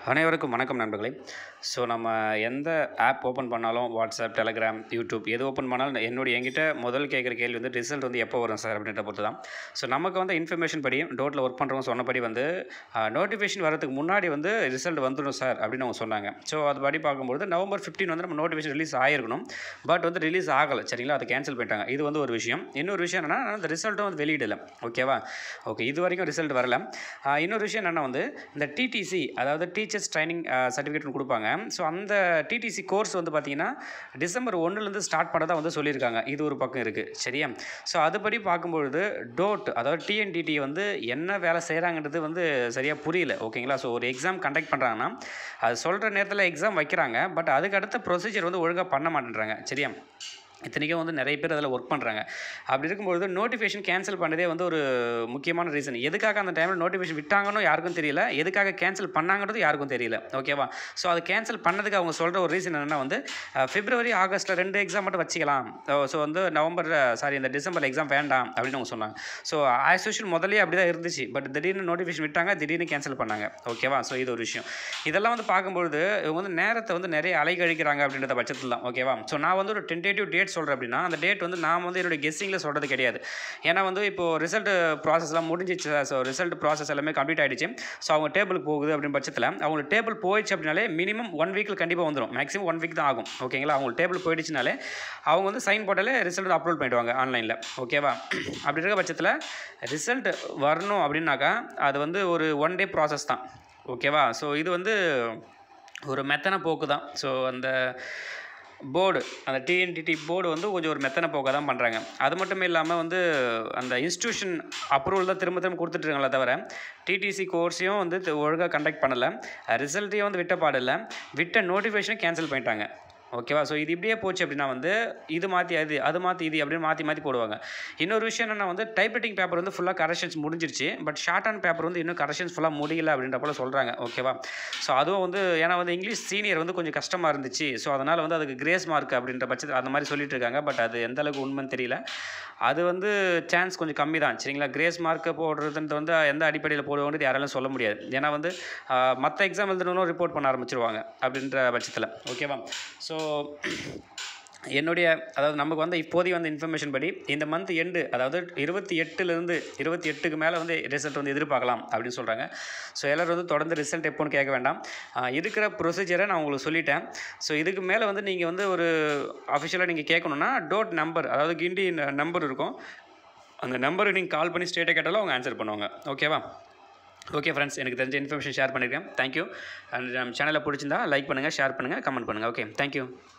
அனைவருக்கும் வணக்கம் நண்பர்களே ஸோ நம்ம எந்த ஆப் ஓப்பன் பண்ணாலும் வாட்ஸ்அப் டெலகிராம் யூடியூப் எது ஓப்பன் பண்ணாலும் என்னுடைய என்கிட்ட முதல் கேட்குற கேள்வி வந்து ரிசல்ட் வந்து எப்போ வரும் சார் அப்படின்ற பொறுத்து தான் ஸோ நமக்கு வந்து இன்ஃபர்மேஷன் படி டோட்டில் ஒர்க் பண்ணுறவங்க சொன்னபடி வந்து நோட்டிஃபிகேஷன் வரதுக்கு முன்னாடி வந்து ரிசல்ட் வந்துடும் சார் அப்படின்னு அவங்க சொன்னாங்க ஸோ அது படி பார்க்கும்போது நவம்பர் ஃபிஃப்டீன் வந்து நம்ம நோட்டிஃபிகேஷன் ரிலீஸ் ஆகிருக்கணும் பட் வந்து ரிலீஸ் ஆகலை சரிங்களா அதை கேன்சல் பண்ணிட்டாங்க இது வந்து ஒரு விஷயம் இன்னொரு விஷயம் என்னன்னா அந்த ரிசல்ட்டும் வந்து வெளியிடலை ஓகேவா ஓகே இது வரைக்கும் ரிசல்ட் வரல ஆஹ் இன்னொரு விஷயம் என்னென்னா வந்து இந்த டிடிசி அதாவது டீச்சர்ஸ் ட்ரைனிங் சர்டிஃபிகேட் கொடுப்பாங்க ஸோ அந்த டிடிசி கோர்ஸ் வந்து பார்த்தீங்கன்னா டிசம்பர் ஒன்றுலேருந்து ஸ்டார்ட் பண்ணதா வந்து சொல்லியிருக்காங்க இது ஒரு பக்கம் இருக்குது சரியா ஸோ அதுபடி பார்க்கும்பொழுது டோட் அதாவது டிஎன்டிடி வந்து என்ன வேலை செய்கிறாங்கன்றது வந்து சரியாக புரியல ஓகேங்களா ஸோ ஒரு எக்ஸாம் கண்டக்ட் பண்ணுறாங்கன்னா அது சொல்கிற நேரத்தில் எக்ஸாம் வைக்கிறாங்க பட் அதுக்கு அடுத்த ப்ரொசீஜர் வந்து ஒழுங்காக பண்ண மாட்டேன்றாங்க சரியா இத்தனைக்கும் வந்து நிறைய பேர் அதில் ஒர்க் பண்ணுறாங்க அப்படி இருக்கும்பொழுது நோட்டிஃபிகேஷன் கேன்சல் பண்ணதே வந்து ஒரு முக்கியமான ரீசன் எதுக்காக அந்த டைமில் நோட்டிஃபிகேஷன் விட்டாங்கன்னு யாருக்கும் தெரியல எதுக்காக கேன்சல் பண்ணாங்கன்றது யாருக்கும் தெரியல ஓகேவா ஸோ அது கேன்சல் பண்ணதுக்கு அவங்க சொல்கிற ஒரு ரீசன் என்னென்னா வந்து அஹ், பிப்ரவரி ஆகஸ்ட்டில் ரெண்டு எக்ஸாம் மட்டும் வச்சுக்கலாம் ஸோ வந்து நவம்பர் சாரி இந்த டிசம்பர் எக்ஸாம் வேண்டாம் அப்படின்னு அவங்க சொன்னாங்க ஸோ ஆஸ் யூஷுவல் முதலே அப்படி தான் இருந்துச்சு பட் திடீர்னு நோட்டிஃபிகேஷன் விட்டாங்க திடீர்னு கேன்சல் பண்ணாங்க ஓகேவா ஸோ இது ஒரு விஷயம் இதெல்லாம் வந்து பார்க்கும்பொழுது இவங்க வந்து நேரத்தை வந்து நிறைய அலைகழிக்கிறாங்க அப்படின்றத பட்சத்தில் தான் ஓகேவா ஸோ நான் வந்து ஒரு டென்டேட்டிவ் டேட் சொல்கிறேன் அப்படின்னா அந்த டேட் வந்து நான் வந்து என்னுடைய கெஸ்ஸிங்கில் சொல்கிறது கிடையாது ஏன்னா வந்து இப்போது ரிசல்ட் ப்ராசஸ்லாம் முடிஞ்சிச்சு ஸோ ரிசல்ட் ப்ராசஸ் எல்லாமே கம்ப்ளீட் ஆகிடுச்சு ஸோ அவங்க டேபிளுக்கு போகுது அப்படின்னு பட்சத்தில் அவங்களுக்கு டேபிள் போயிடுச்சு அப்படின்னாலே மினிமம் ஒன் வீக்கில் கண்டிப்பாக வந்துடும் மேக்ஸிமம் ஒன் வீக் தான் ஆகும் ஓகேங்களா அவங்களுக்கு டேபிள் போயிடுச்சுனாலே அவங்க வந்து சைன் போட்டாலே ரிசல்ட் அப்லோட் பண்ணிடுவாங்க ஆன்லைனில் ஓகேவா அப்படி இருக்க பட்சத்தில் ரிசல்ட் வரணும் அப்படின்னாக்கா அது வந்து ஒரு ஒன் டே ப்ராசஸ் தான் ஓகேவா ஸோ இது வந்து ஒரு மெத்தன போக்கு தான் ஸோ அந்த போர்டு அந்த டிஎன்டிடி போர்டு வந்து கொஞ்சம் ஒரு மெத்தன போக்க தான் பண்ணுறாங்க அது மட்டும் இல்லாமல் வந்து அந்த இன்ஸ்டியூஷன் அப்ரூவல் தான் திரும்ப திரும்ப கொடுத்துட்ருக்காங்களே தவிர டிடிசி கோர்ஸையும் வந்து ஒழுங்காக கண்டக்ட் பண்ணலை ரிசல்ட்டையும் வந்து விட்ட பாடில்லை விட்ட நோட்டிஃபிகேஷனை கேன்சல் பண்ணிட்டாங்க ஓகேவா ஸோ இது இப்படியே போச்சு அப்படின்னா வந்து இது மாற்றி அது அது மாற்றி இது அப்படின்னு மாற்றி மாற்றி போடுவாங்க இன்னொரு விஷயம் என்னென்னா வந்து டைப்ரைட்டிங் பேப்பர் வந்து ஃபுல்லாக கரெக்ஷன்ஸ் முடிஞ்சிருச்சு பட் ஷார்ட் அண்ட் பேப்பர் வந்து இன்னும் கரெக்ஷன்ஸ் ஃபுல்லாக முடியல அப்படின்ற போல சொல்கிறாங்க ஓகேவா ஸோ அதுவும் வந்து ஏன்னா வந்து இங்கிலீஷ் சீனியர் வந்து கொஞ்சம் கஷ்டமாக இருந்துச்சு ஸோ அதனால் வந்து அதுக்கு கிரேஸ் மார்க் அப்படின்ற பட்சத்தில் அந்த மாதிரி சொல்லிட்டு இருக்காங்க பட் அது எந்த அளவுக்கு உண்மைன்னு தெரியல அது வந்து சான்ஸ் கொஞ்சம் கம்மி தான் சரிங்களா கிரேஸ் மார்க்கை போடுறதுன்றது வந்து எந்த அடிப்படையில் போடுவோன்றது யாராலும் சொல்ல முடியாது ஏன்னா வந்து மற்ற எக்ஸாம் எழுதணும் ரிப்போர்ட் பண்ண ஆரம்பிச்சிருவாங்க அப்படின்ற பட்சத்தில் ஓகேவா ஸோ என்னுடைய அதாவது நமக்கு வந்து இப்போதைய வந்து இன்ஃபர்மேஷன் படி இந்த மந்த் எண்டு அதாவது இருபத்தி எட்டுலேருந்து இருபத்தி எட்டுக்கு மேலே வந்து ரிசல்ட் வந்து எதிர்பார்க்கலாம் அப்படின்னு சொல்கிறாங்க ஸோ எல்லோரும் வந்து தொடர்ந்து ரிசல்ட் எப்போன்னு கேட்க வேண்டாம் ஆஹ் இருக்கிற ப்ரொசீஜரை நான் உங்களுக்கு சொல்லிட்டேன் ஸோ இதுக்கு மேலே வந்து நீங்கள் வந்து ஒரு அஃபிஷியலாக நீங்கள் கேட்கணுன்னா டோட் நம்பர் அதாவது கிண்டி நம்பர் இருக்கும் அந்த நம்பருக்கு நீங்கள் கால் பண்ணி ஸ்டேட்டை கேட்டாலும் அவங்க ஆன்சர் பண்ணுவாங்க ஓகேவா ஓகே ஃப்ரெண்ட்ஸ் எனக்கு தெரிஞ்ச இன்ஃபர்மேஷன் ஷேர் பண்ணியிருக்கேன் தேங்க்யூ அண்ட் நம்ம சேனலை பிடிச்சிருந்தா லைக் பண்ணுங்கள் ஷேர் பண்ணுங்கள் கமெண்ட் பண்ணுங்கள் ஓகே தேங்க்யூ